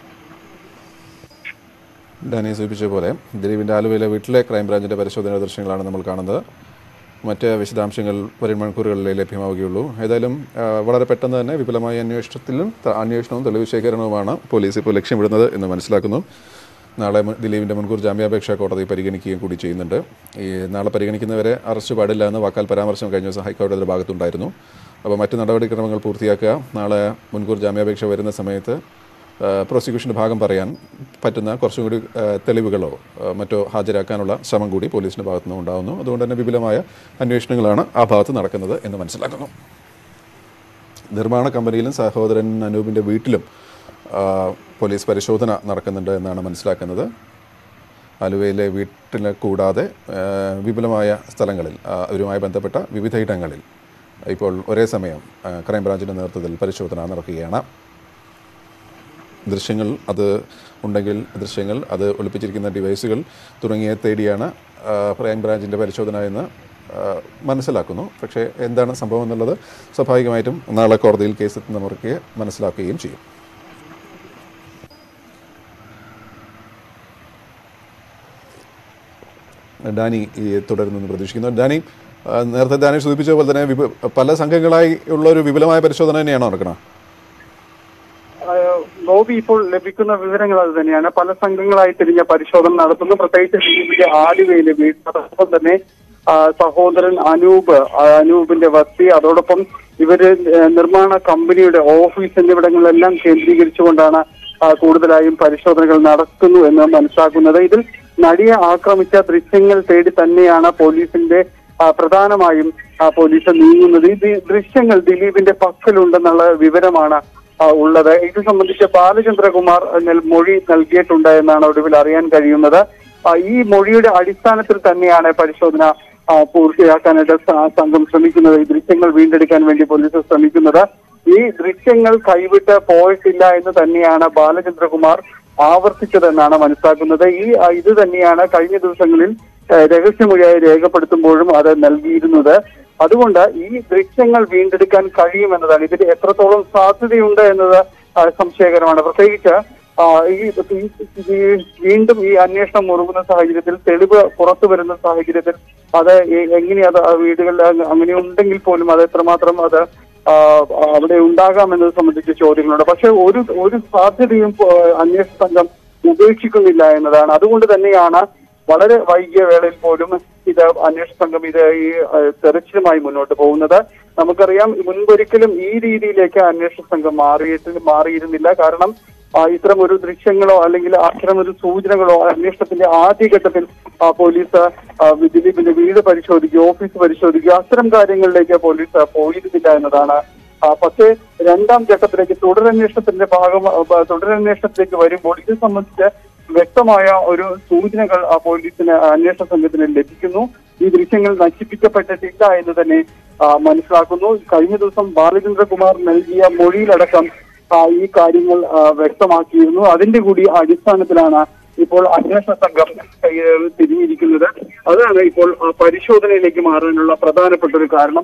A: ഡാനി സൂചിപ്പിച്ച പോലെ ദിലീപിൻ്റെ ആലുവയിലെ വീട്ടിലെ ക്രൈംബ്രാഞ്ചിൻ്റെ പരിശോധന ദൃശ്യങ്ങളാണ് നമ്മൾ കാണുന്നത് മറ്റ് വിശദാംശങ്ങൾ വരും മണിക്കൂറുകളിലേ ലഭ്യമാവുകയുള്ളൂ ഏതായാലും ആ, വളരെ പെട്ടെന്ന് തന്നെ വിപുലമായ അന്വേഷണത്തിലും ത- അന്വേഷണവും തെളിവ് ശേഖരണവുമാണ് പോലീസ് ഇപ്പോൾ ലക്ഷ്യമിടുന്നത് എന്ന് മനസ്സിലാക്കുന്നു നാളെ മു- ദിലീപിൻ്റെ മുൻകൂർ ജാമ്യാപേക്ഷ കോടതി പരിഗണിക്കുകയും കൂടി ചെയ്യുന്നുണ്ട് ഈ നാളെ പരിഗണിക്കുന്നവരെ അറസ്റ്റ് പാടില്ല എന്ന് വാക്കാൽ പരാമർശം കഴിഞ്ഞ ദിവസം ഹൈക്കോടതിയുടെ ഭാഗത്തുണ്ടായിരുന്നു അപ്പോൾ മറ്റ് നടപടിക്രമങ്ങൾ പൂർത്തിയാക്കുക നാളെ മുൻകൂർ ജാമ്യാപേക്ഷ വരുന്ന സമയത്ത് ആ, പ്രോസിക്യൂഷൻ്റെ ഭാഗം പറയാൻ പറ്റുന്ന കുറച്ചും കൂടി ആ, തെളിവുകളോ ആ, മറ്റോ ഹാജരാക്കാനുള്ള ശ്രമം കൂടി പോലീസിൻ്റെ ഭാഗത്തുനിന്ന് ഉണ്ടാകുന്നു അതുകൊണ്ട് തന്നെ വിപുലമായ അന്വേഷണങ്ങളാണ് ആ ഭാഗത്ത് നടക്കുന്നത് എന്ന് മനസ്സിലാക്കുന്നു നിർമ്മാണ കമ്പനിയിലും സഹോദരൻ അനൂപിൻ്റെ വീട്ടിലും ആ, പോലീസ് പരിശോധന നടക്കുന്നുണ്ട് എന്നാണ് മനസ്സിലാക്കുന്നത് ആലുവയിലെ വീട്ടിൽ കൂടാതെ ആ, വിപുലമായ സ്ഥലങ്ങളിൽ ആ, അവരുമായി ബന്ധപ്പെട്ട വിവിധ ഇടങ്ങളിൽ ഇപ്പോൾ ഒരേ സമയം ആ, ക്രൈംബ്രാഞ്ചിൻ്റെ നേതൃത്വത്തിൽ പരിശോധന നടക്കുകയാണ് ദൃശ്യങ്ങൾ അത് ഉണ്ടെങ്കിൽ ദൃശ്യങ്ങൾ അത് ഒളിപ്പിച്ചിരിക്കുന്ന ഡിവൈസുകൾ തുടങ്ങിയ തേടിയാണ് ആ, ക്രൈംബ്രാഞ്ചിൻ്റെ പരിശോധന എന്ന് ആ, മനസ്സിലാക്കുന്നു പക്ഷേ എന്താണ് സംഭവം എന്നുള്ളത് സ്വാഭാവികമായിട്ടും നാളെ കോടതിയിൽ കേസ് എത്തുന്നവർക്ക് മനസ്സിലാക്കുകയും ചെയ്യും ഡാനി ഈ തുടരുന്നെന്ന് പ്രതീക്ഷിക്കുന്നു ഡാനി ആ, നേരത്തെ ഡാനി സൂചിപ്പിച്ച പോലെ തന്നെ വിപു പല സംഘങ്ങളായി ഉള്ള ഒരു വിപുലമായ പരിശോധന തന്നെയാണോ നടക്കണം
F: ആഹ് ഗോപി ഇപ്പോൾ ലഭിക്കുന്ന വിവരങ്ങൾ അത് തന്നെയാണ് പല സംഘങ്ങളായി തിരിഞ്ഞ പരിശോധന നടത്തുന്നു പ്രത്യേകിച്ച് ദിലീപിന്റെ ആലുവയിലെ വീട് അതോടൊപ്പം തന്നെ ആ, സഹോദരൻ അനൂപ് ആ, അനൂപിന്റെ വസ്തി അതോടൊപ്പം ഇവര് ഏഹ്, നിർമ്മാണ കമ്പനിയുടെ ഓഫീസ് എന്നിവിടങ്ങളിലെല്ലാം കേന്ദ്രീകരിച്ചുകൊണ്ടാണ് ആ, കൂടുതലായും പരിശോധനകൾ നടത്തുന്നു എന്ന് മനസ്സിലാക്കുന്നത് ഇതിൽ നടിയെ ആക്രമിച്ച ദൃശ്യങ്ങൾ തേടി തന്നെയാണ് പോലീസിന്റെ ആ, പ്രധാനമായും ആ, പോലീസ് നീങ്ങുന്നത് ഈ ദി- ദൃശ്യങ്ങൾ ദിലീപിന്റെ പക്കലുണ്ടെന്നുള്ള വിവരമാണ് ആ, ഉള്ളത് ഇത് സംബന്ധിച്ച് ബാലചന്ദ്രകുമാർ നൽ- മൊഴി നൽകിയിട്ടുണ്ട് എന്നാണ് ഒടുവിൽ അറിയാൻ കഴിയുന്നത് ആ, ഈ മൊഴിയുടെ അടിസ്ഥാനത്തിൽ തന്നെയാണ് പരിശോധന ആ, പൂർത്തിയാക്കാനായിട്ട് സ- സംഘം ശ്രമിക്കുന്നത് ഈ ദൃശ്യങ്ങൾ വീണ്ടെടുക്കാൻ വേണ്ടി പോലീസ് ശ്രമിക്കുന്നത് ഈ ദൃശ്യങ്ങൾ കൈവിട്ട് പോയിട്ടില്ല എന്ന് തന്നെയാണ് ബാലചന്ദ്രകുമാർ ആവർത്തിച്ചതെന്നാണ് മനസ്സിലാക്കുന്നത് ഈ ആ, ഇത് തന്നെയാണ് കഴിഞ്ഞ ദിവസങ്ങളിൽ ആ, രഹസ്യമൊഴിയായി രേഖപ്പെടുത്തുമ്പോഴും അത് നൽകിയിരുന്നത് അതുകൊണ്ട് ഈ ദൃശ്യങ്ങൾ വീണ്ടെടുക്കാൻ കഴിയുമെന്നതാണ് ഇതിൽ എത്രത്തോളം സാധ്യതയുണ്ട് എന്നത് ആ, സംശയകരമാണ് പ്രത്യേകിച്ച് ആ, ഈ ഈ- ഈ വീണ്ടും ഈ അന്വേഷണം മുറുകുന്ന സാഹചര്യത്തിൽ തെളിവ് പുറത്തു വരുന്ന സാഹചര്യത്തിൽ അത് എ- എങ്ങനെ അത് ആ വീടുകളിൽ അങ്ങ- അങ്ങനെ ഉണ്ടെങ്കിൽ പോലും അത് എത്രമാത്രം അത് ആ, അവിടെ ഉണ്ടാകാം എന്നത് സംബന്ധിച്ച് ചോദ്യങ്ങളുണ്ട് പക്ഷെ ഒരു ഒരു സാധ്യതയും ആ, അന്വേഷണ സംഘം ഉപേക്ഷിക്കുന്നില്ല എന്നതാണ് അതുകൊണ്ട് തന്നെയാണ് വളരെ വൈകിയ വേളയിൽ പോലും ഇത് അന്വേഷണ സംഘം ഇത് ഈ ആ, തെരച്ചിലുമായി മുന്നോട്ട് പോകുന്നത് നമുക്കറിയാം മുൻപൊരിക്കലും ഈ രീതിയിലേക്ക് അന്വേഷണ സംഘം മാറിയിട്ട് മാറിയിരുന്നില്ല കാരണം ആ, ഇത്തരം ഒരു ദൃശ്യങ്ങളോ അല്ലെങ്കിൽ അത്തരം ഒരു സൂചനകളോ അന്വേഷണത്തിന്റെ ആദ്യഘട്ടത്തിൽ ആ, പോലീസ് ആ, ദിലീപിന്റെ വീട് പരിശോധിക്കുക ഓഫീസ് പരിശോധിക്കുക അത്തരം കാര്യങ്ങളിലേക്ക് പോലീസ് പോയിരുന്നില്ല എന്നതാണ് ആ, പക്ഷേ രണ്ടാം ഘട്ടത്തിലേക്ക് തുടരന്വേഷണത്തിന്റെ ഭാഗം ആ, തുടരന്വേഷണത്തിലേക്ക് വരുമ്പോൾ ഇത് സംബന്ധിച്ച് വ്യക്തമായ ഒരു സൂചനകൾ ആ പോലീസിന് അന്വേഷണ സംഘത്തിന് ലഭിക്കുന്നു ഈ ദൃശ്യങ്ങൾ നശിപ്പിക്കപ്പെട്ടിട്ടില്ല എന്ന് തന്നെ ആ, മനസ്സിലാക്കുന്നു കഴിഞ്ഞ ദിവസം ബാലചന്ദ്രകുമാർ നൽകിയ മൊഴിയിലടക്കം ആ, ഈ കാര്യങ്ങൾ ആ, വ്യക്തമാക്കിയിരുന്നു അതിന്റെ കൂടി അടിസ്ഥാനത്തിലാണ് ഇപ്പോൾ അന്വേഷണ സംഘം ഏഹ്, തിരിഞ്ഞിരിക്കുന്നത് അതാണ് ഇപ്പോൾ ആ, പരിശോധനയിലേക്ക് മാറാനുള്ള പ്രധാനപ്പെട്ട ഒരു കാരണം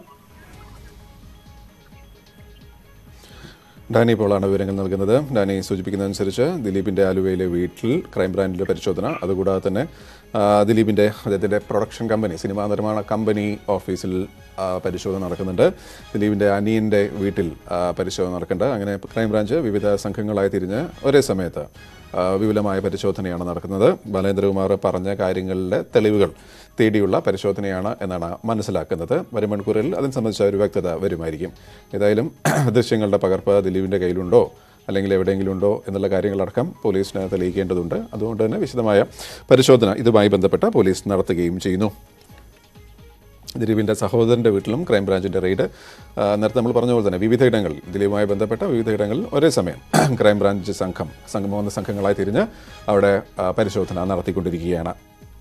A: ഡാനി പോളാണ് വിവരങ്ങൾ നൽകുന്നത് ഡാനി സൂചിപ്പിക്കുന്നതനുസരിച്ച് ദിലീപിന്റെ ആലുവയിലെ വീട്ടിൽ ക്രൈംബ്രാഞ്ചിന്റെ പരിശോധന അതുകൂടാതെ തന്നെ ആ, ദിലീപിന്റെ അദ്ദേഹത്തിന്റെ പ്രൊഡക്ഷൻ കമ്പനി സിനിമാ നിർമ്മാണ കമ്പനി ഓഫീസിൽ ആ, പരിശോധന നടക്കുന്നുണ്ട് ദിലീപിന്റെ അനിയന്റെ വീട്ടിൽ ആ, പരിശോധന നടക്കുന്നുണ്ട് അങ്ങനെ ക്രൈംബ്രാഞ്ച് വിവിധ സംഘങ്ങളായി തിരിഞ്ഞ് ഒരേ സമയത്ത് ആ, വിപുലമായ പരിശോധനയാണ് നടക്കുന്നത് ബാലേന്ദ്രകുമാർ പറഞ്ഞ കാര്യങ്ങളിലെ തെളിവുകൾ തേടിയുള്ള പരിശോധനയാണ് എന്നാണ് മനസ്സിലാക്കുന്നത് വരും മണിക്കൂറിൽ അതിനെ സംബന്ധിച്ച ഒരു വ്യക്തത വരുമായിരിക്കും ഏതായാലും ദൃശ്യങ്ങളുടെ പകർപ്പ് ദിലീപിൻ്റെ കയ്യിലുണ്ടോ അല്ലെങ്കിൽ എവിടെയെങ്കിലും ഉണ്ടോ എന്നുള്ള കാര്യങ്ങളടക്കം പോലീസിന് തെളിയിക്കേണ്ടതുണ്ട് അതുകൊണ്ട് തന്നെ വിശദമായ പരിശോധന ഇതുമായി ബന്ധപ്പെട്ട് പോലീസ് നടത്തുകയും ചെയ്യുന്നു ദിലീപിൻ്റെ സഹോദരൻ്റെ വീട്ടിലും ക്രൈംബ്രാഞ്ചിൻ്റെ റെയ്ഡ് ആ, നേരത്തെ നമ്മൾ പറഞ്ഞ പോലെ തന്നെ വിവിധയിടങ്ങളിൽ ദിലീപുമായി ബന്ധപ്പെട്ട വിവിധയിടങ്ങളിൽ ഒരേ സമയം ക്രൈംബ്രാഞ്ച് സംഘം സംഘം മൂന്ന് സംഘങ്ങളായി തിരിഞ്ഞ് അവിടെ ആ, പരിശോധന നടത്തിക്കൊണ്ടിരിക്കുകയാണ്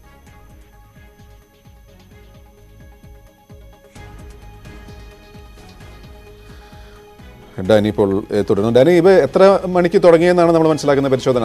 A: ഡാനി ഇപ്പോൾ ഏ, തുടരുന്നു ഡാനി ഇവ എത്ര മണിക്ക് തുടങ്ങിയെന്നാണ് നമ്മൾ മനസ്സിലാക്കുന്ന പരിശോധന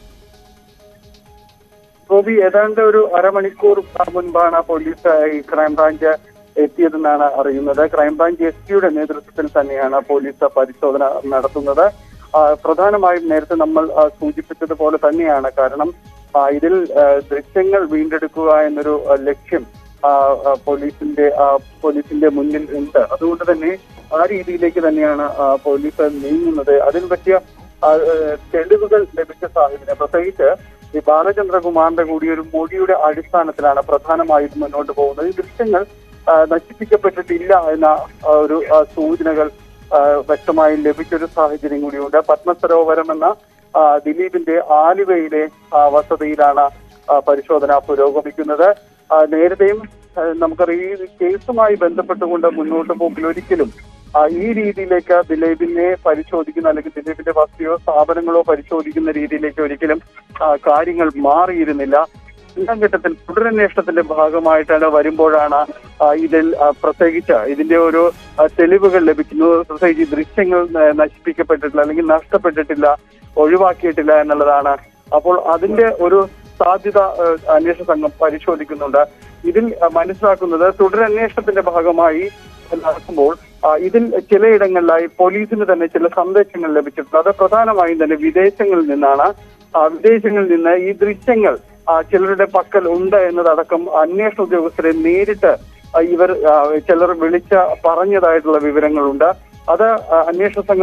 F: ഗോപി ഏതാണ്ട് ഒരു അരമണിക്കൂർ മുൻപാണ് പോലീസ് ഈ ക്രൈംബ്രാഞ്ച് എത്തിയതെന്നാണ് അറിയുന്നത് ക്രൈംബ്രാഞ്ച് എസ് പിയുടെ നേതൃത്വത്തിൽ തന്നെയാണ് പോലീസ് പരിശോധന നടത്തുന്നത് ആ, പ്രധാനമായും നേരത്തെ നമ്മൾ ആ, സൂചിപ്പിച്ചതുപോലെ തന്നെയാണ് കാരണം ആ, ഇതിൽ ആ, ദൃശ്യങ്ങൾ വീണ്ടെടുക്കുക എന്നൊരു ആ, ലക്ഷ്യം ആ, ആ, പോലീസിന്റെ ആ, പോലീസിന്റെ മുന്നിൽ ഉണ്ട് അതുകൊണ്ട് തന്നെ ആ രീതിയിലേക്ക് തന്നെയാണ് ആ, പോലീസ് നീങ്ങുന്നത് അതിന് പറ്റിയ ആ, ഏഹ്, തെളിവുകൾ ലഭിച്ച സാഹചര്യം പ്രത്യേകിച്ച് ഈ ബാലചന്ദ്രകുമാറിന്റെ കൂടി ഒരു മൊഴിയുടെ അടിസ്ഥാനത്തിലാണ് പ്രധാനമായും മുന്നോട്ട് പോകുന്നത് ഈ ദൃശ്യങ്ങൾ ആ, നശിപ്പിക്കപ്പെട്ടിട്ടില്ല എന്ന ആ, ഒരു ആ, സൂചനകൾ ആ, വ്യക്തമായി ലഭിച്ചൊരു സാഹചര്യം കൂടിയുണ്ട് പത്മസരോവരം എന്ന ആ, ദിലീപിന്റെ ആലുവയിലെ ആ, വസതിയിലാണ് ആ, പരിശോധന പുരോഗമിക്കുന്നത് ആ, നേരത്തെയും ആ, നമുക്കറിയാം ഈ കേസുമായി ബന്ധപ്പെട്ടുകൊണ്ട് മുന്നോട്ട് പോക്കിൽ ഒരിക്കലും ആ, ഈ രീതിയിലേക്ക് ദിലീപിനെ പരിശോധിക്കുന്ന അല്ലെങ്കിൽ ദിലീപിന്റെ വസ്തുയോ സ്ഥാപനങ്ങളോ പരിശോധിക്കുന്ന രീതിയിലേക്ക് ഒരിക്കലും ആ, കാര്യങ്ങൾ മാറിയിരുന്നില്ല രണ്ടാം ഘട്ടത്തിൽ തുടരന്വേഷണത്തിന്റെ ഭാഗമായിട്ടാണ് വരുമ്പോഴാണ് ആ, ഇതിൽ ആ, പ്രത്യേകിച്ച് ഇതിന്റെ ഒരു ആ, തെളിവുകൾ ലഭിക്കുന്നു പ്രത്യേകിച്ച് ഈ ദൃശ്യങ്ങൾ ആ, നശിപ്പിക്കപ്പെട്ടിട്ടില്ല അല്ലെങ്കിൽ നഷ്ടപ്പെട്ടിട്ടില്ല ഒഴിവാക്കിയിട്ടില്ല എന്നുള്ളതാണ് അപ്പോൾ അതിന്റെ ഒരു സാധ്യത ആ, അന്വേഷണ സംഘം പരിശോധിക്കുന്നുണ്ട് ഇതിൽ ആ, മനസ്സിലാക്കുന്നത് തുടരന്വേഷണത്തിന്റെ ഭാഗമായി നടക്കുമ്പോൾ ആ, ഇതിൽ ചിലയിടങ്ങളിലായി പോലീസിന് തന്നെ ചില സന്ദേശങ്ങൾ ലഭിച്ചിട്ടുണ്ട് അത് പ്രധാനമായും തന്നെ വിദേശങ്ങളിൽ നിന്നാണ് ആ, വിദേശങ്ങളിൽ നിന്ന് ഈ ദൃശ്യങ്ങൾ ആ, ചിലരുടെ പക്കൽ ഉണ്ട് എന്നതടക്കം അന്വേഷണ ഉദ്യോഗസ്ഥരെ നേരിട്ട് ആ, ഇവർ ആ, ചിലർ വിളിച്ച പറഞ്ഞതായിട്ടുള്ള വിവരങ്ങളുണ്ട് അത് ആ, അന്വേഷണ സംഘം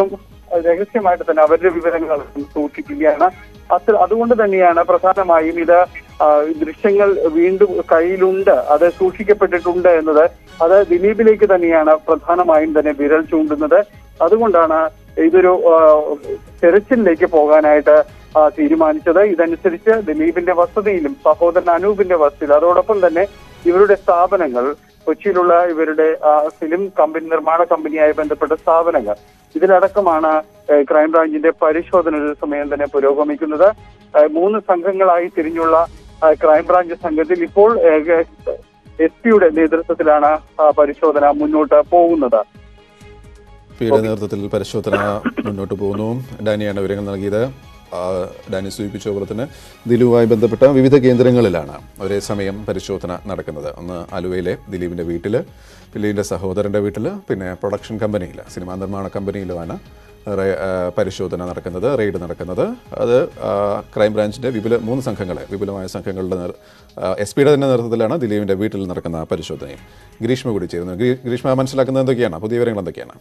F: രഹസ്യമായിട്ട് തന്നെ അവരുടെ വിവരങ്ങൾ സൂക്ഷിക്കുകയാണ് അത്ര അതുകൊണ്ട് തന്നെയാണ് പ്രധാനമായും ഇത് ആ, ദൃശ്യങ്ങൾ വീണ്ടും കയ്യിലുണ്ട് അത് സൂക്ഷിക്കപ്പെട്ടിട്ടുണ്ട് എന്നത് അത് ദിലീപിലേക്ക് തന്നെയാണ് പ്രധാനമായും തന്നെ വിരൽ ചൂണ്ടുന്നത് അതുകൊണ്ടാണ് ഇതൊരു ആ, തെരച്ചിലിലേക്ക് പോകാനായിട്ട് ആ, തീരുമാനിച്ചത് ഇതനുസരിച്ച് ദിലീപിന്റെ വസതിയിലും സഹോദരൻ അനൂപിന്റെ വസതിയിൽ അതോടൊപ്പം തന്നെ ഇവരുടെ സ്ഥാപനങ്ങൾ കൊച്ചിയിലുള്ള ഇവരുടെ ആ, ഫിലിം കമ്പനി നിർമ്മാണ കമ്പനിയായി ബന്ധപ്പെട്ട സ്ഥാപനങ്ങൾ ഇതിലടക്കമാണ് ഏഹ്, ക്രൈംബ്രാഞ്ചിന്റെ പരിശോധന ഒരു സമയം തന്നെ പുരോഗമിക്കുന്നത് ഏഹ്, മൂന്ന് സംഘങ്ങളായി തിരിഞ്ഞുള്ള ആ, ക്രൈംബ്രാഞ്ച് സംഘത്തിൽ ഇപ്പോൾ എസ് പിയുടെ നേതൃത്വത്തിലാണ് ആ, പരിശോധന മുന്നോട്ട് പോകുന്നത്
A: പിയുടെ നേതൃത്വത്തിൽ പരിശോധന മുന്നോട്ട് പോകുന്നു ഡാനിയാണ് വിവരങ്ങൾ നൽകിയത് ആ, ഡാനി സൂചിപ്പിച്ച പോലെ തന്നെ ദിലീപുമായി ബന്ധപ്പെട്ട വിവിധ കേന്ദ്രങ്ങളിലാണ് ഒരേ സമയം പരിശോധന നടക്കുന്നത് ഒന്ന് ആലുവയിലെ ദിലീപിൻ്റെ വീട്ടിൽ ദിലീപിൻ്റെ സഹോദരൻ്റെ വീട്ടിൽ പിന്നെ പ്രൊഡക്ഷൻ കമ്പനിയിൽ സിനിമാ നിർമ്മാണ കമ്പനിയിലുമാണ് റേ- ആ, പരിശോധന നടക്കുന്നത് റെയ്ഡ് നടക്കുന്നത് അത് ആ, ക്രൈംബ്രാഞ്ചിൻ്റെ വിപുല മൂന്ന് സംഘങ്ങളെ വിപുലമായ സംഘങ്ങളുടെ നേർ എസ് പിയുടെ തന്നെ നേതൃത്വത്തിലാണ് ദിലീപിൻ്റെ വീട്ടിൽ നടക്കുന്ന പരിശോധനയും ഗ്രീഷ്മ കൂടി ചേരുന്നു ഗ്രീ- ഗ്രീഷ്മ മനസ്സിലാക്കുന്നത് എന്തൊക്കെയാണ് പുതിയ വിവരങ്ങൾ എന്തൊക്കെയാണ്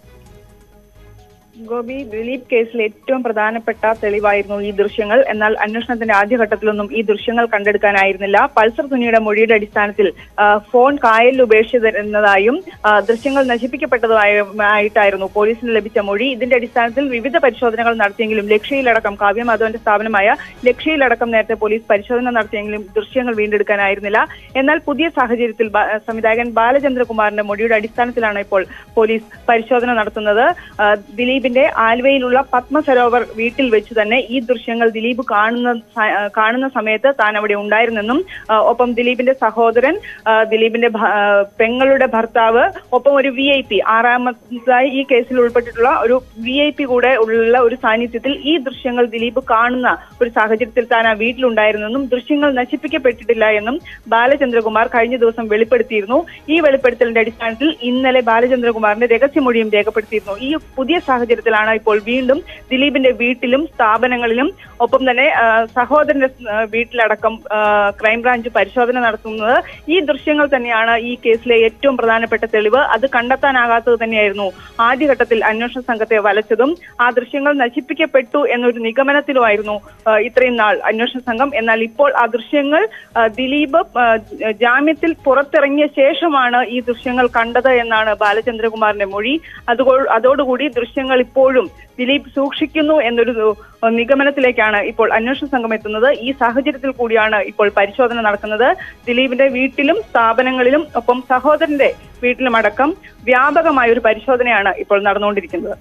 G: ഗോപി ദിലീപ് കേസിൽ ഏറ്റവും പ്രധാനപ്പെട്ട തെളിവായിരുന്നു ഈ ദൃശ്യങ്ങൾ എന്നാൽ അന്വേഷണത്തിന്റെ ആദ്യഘട്ടത്തിലൊന്നും ഈ ദൃശ്യങ്ങൾ കണ്ടെടുക്കാനായിരുന്നില്ല പൾസർ തുനിയുടെ മൊഴിയുടെ അടിസ്ഥാനത്തിൽ ആ, ഫോൺ കായലിൽ ഉപേക്ഷിച്ചിരുന്നതായും ആ, ദൃശ്യങ്ങൾ നശിപ്പിക്കപ്പെട്ടതായിട്ടായിരുന്നു പോലീസിന് ലഭിച്ച മൊഴി ഇതിന്റെ അടിസ്ഥാനത്തിൽ വിവിധ പരിശോധനകൾ നടത്തിയെങ്കിലും ലക്ഷ്യയിലടക്കം കാവ്യ മാധവന്റെ സ്ഥാപനമായ ലക്ഷ്യയിലടക്കം നേരത്തെ പോലീസ് പരിശോധന നടത്തിയെങ്കിലും ദൃശ്യങ്ങൾ വീണ്ടെടുക്കാനായിരുന്നില്ല എന്നാൽ പുതിയ സാഹചര്യത്തിൽ ബ- സംവിധായകൻ ബാലചന്ദ്രകുമാറിന്റെ മൊഴിയുടെ അടിസ്ഥാനത്തിലാണ് ഇപ്പോൾ പോലീസ് പരിശോധന നടത്തുന്നത് ആ, ദിലീപിന്റെ ആലുവയിലുള്ള പത്മസരോവർ വീട്ടിൽ വെച്ച് തന്നെ ഈ ദൃശ്യങ്ങൾ ദിലീപ് കാണുന്ന സ- ആ, കാണുന്ന സമയത്ത് താൻ അവിടെ ഉണ്ടായിരുന്നെന്നും ആ, ഒപ്പം ദിലീപിന്റെ സഹോദരൻ ആ, ദിലീപിന്റെ ഭ- ആ, പെങ്ങളുടെ ഭർത്താവ് ഒപ്പം ഒരു വി ഐ പി ആറാമതായി ഈ കേസിൽ ഉൾപ്പെട്ടിട്ടുള്ള ഒരു വി ഐ പി കൂടെ ഉള്ള ഒരു സാന്നിധ്യത്തിൽ ഈ ദൃശ്യങ്ങൾ ദിലീപ് കാണുന്ന ഒരു സാഹചര്യത്തിൽ താൻ ആ വീട്ടിലുണ്ടായിരുന്നെന്നും ദൃശ്യങ്ങൾ നശിപ്പിക്കപ്പെട്ടിട്ടില്ല എന്നും ബാലചന്ദ്രകുമാർ കഴിഞ്ഞ ദിവസം വെളിപ്പെടുത്തിയിരുന്നു ഈ വെളിപ്പെടുത്തലിന്റെ അടിസ്ഥാനത്തിൽ ഇന്നലെ ബാലചന്ദ്രകുമാറിന്റെ രഹസ്യമൊഴിയും രേഖപ്പെടുത്തിയിരുന്നു ഈ പുതിയ സാഹചര്യത്തിലാണ് ഇപ്പോൾ വീണ്ടും ദിലീപിന്റെ വീട്ടിലും സ്ഥാപനങ്ങളിലും ഒപ്പം തന്നെ ആ, സഹോദരന്റെ ആ, വീട്ടിലടക്കം ആ, ക്രൈംബ്രാഞ്ച് പരിശോധന നടത്തുന്നത് ഈ ദൃശ്യങ്ങൾ തന്നെയാണ് ഈ കേസിലെ ഏറ്റവും പ്രധാനപ്പെട്ട തെളിവ് അത് കണ്ടെത്താനാകാത്തത് തന്നെയായിരുന്നു ആദ്യഘട്ടത്തിൽ അന്വേഷണ സംഘത്തെ വലച്ചതും ആ ദൃശ്യങ്ങൾ നശിപ്പിക്കപ്പെട്ടു എന്നൊരു നിഗമനത്തിലുമായിരുന്നു ആ, ഇത്രയും നാൾ അന്വേഷണ സംഘം എന്നാൽ ഇപ്പോൾ ആ ദൃശ്യങ്ങൾ ആ, ദിലീപ് ആ, ജാമ്യത്തിൽ പുറത്തിറങ്ങിയ ശേഷമാണ് ഈ ദൃശ്യങ്ങൾ കണ്ടത് എന്നാണ് ബാലചന്ദ്രകുമാറിന്റെ മൊഴി അതുകൊ- അതോടുകൂടി ദൃശ്യങ്ങൾ ഇപ്പോഴും ദിലീപ് സൂക്ഷിക്കുന്നു എന്നൊരു ആ, നിഗമനത്തിലേക്കാണ് ഇപ്പോൾ അന്വേഷണ സംഘം എത്തുന്നത് ഈ സാഹചര്യത്തിൽ കൂടിയാണ് ഇപ്പോൾ പരിശോധന നടക്കുന്നത് ദിലീപിന്റെ വീട്ടിലും സ്ഥാപനങ്ങളിലും ഒപ്പം സഹോദരന്റെ വീട്ടിലുമടക്കം വ്യാപകമായ ഒരു പരിശോധനയാണ് ഇപ്പോൾ നടന്നുകൊണ്ടിരിക്കുന്നത്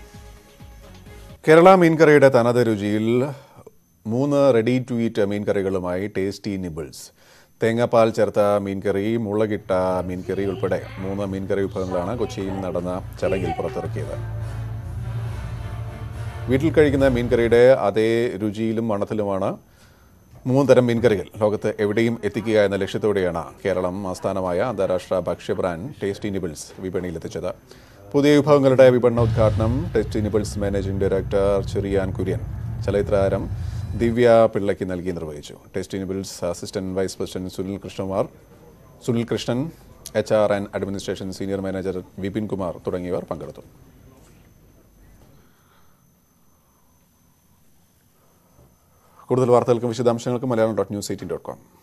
A: കേരള മീൻകറിയുടെ തനത് രുചിയിൽ മൂന്ന് റെഡി ടു ഈറ്റ് മീൻകറികളുമായി ടേസ്റ്റി നിബിൾസ് തേങ്ങാപ്പാൽ ചേർത്ത മീൻകറി മുളകിട്ട മീൻകറി ഉൾപ്പെടെ മൂന്ന് മീൻകറി വിഭവങ്ങളാണ് കൊച്ചിയിൽ നടന്ന ചടങ്ങിൽ പുറത്തിറക്കിയത് വീട്ടിൽ കഴിക്കുന്ന മീൻകറിയുടെ അതേ രുചിയിലും മണത്തിലുമാണ് മൂന്ന് തരം മീൻകറികൾ ലോകത്ത് എവിടെയും എത്തിക്കുക എന്ന ലക്ഷ്യത്തോടെയാണ് കേരളം ആസ്ഥാനമായ അന്താരാഷ്ട്ര ഭക്ഷ്യ ബ്രാൻഡ് ടേസ്റ്റി നിബിൾസ് വിപണിയിലെത്തിച്ചത് പുതിയ വിഭവങ്ങളുടെ വിപണന ഉദ്ഘാടനം Tasty Nibbles managing director Cherian Kurian ചലച്ചിത്രാരം ദിവ്യ പിള്ളയ്ക്ക് നൽകി നിർവഹിച്ചു Tasty Nibbles assistant vice president Sunil Krishnakumar Sunil Krishnan H R and administration senior manager Vipin Kumar തുടങ്ങിയവർ പങ്കെടുത്തു കൂടുതൽ വാർത്തകൾക്കും വിശദാംശങ്ങൾക്കും Malayalam dot news eighteen dot com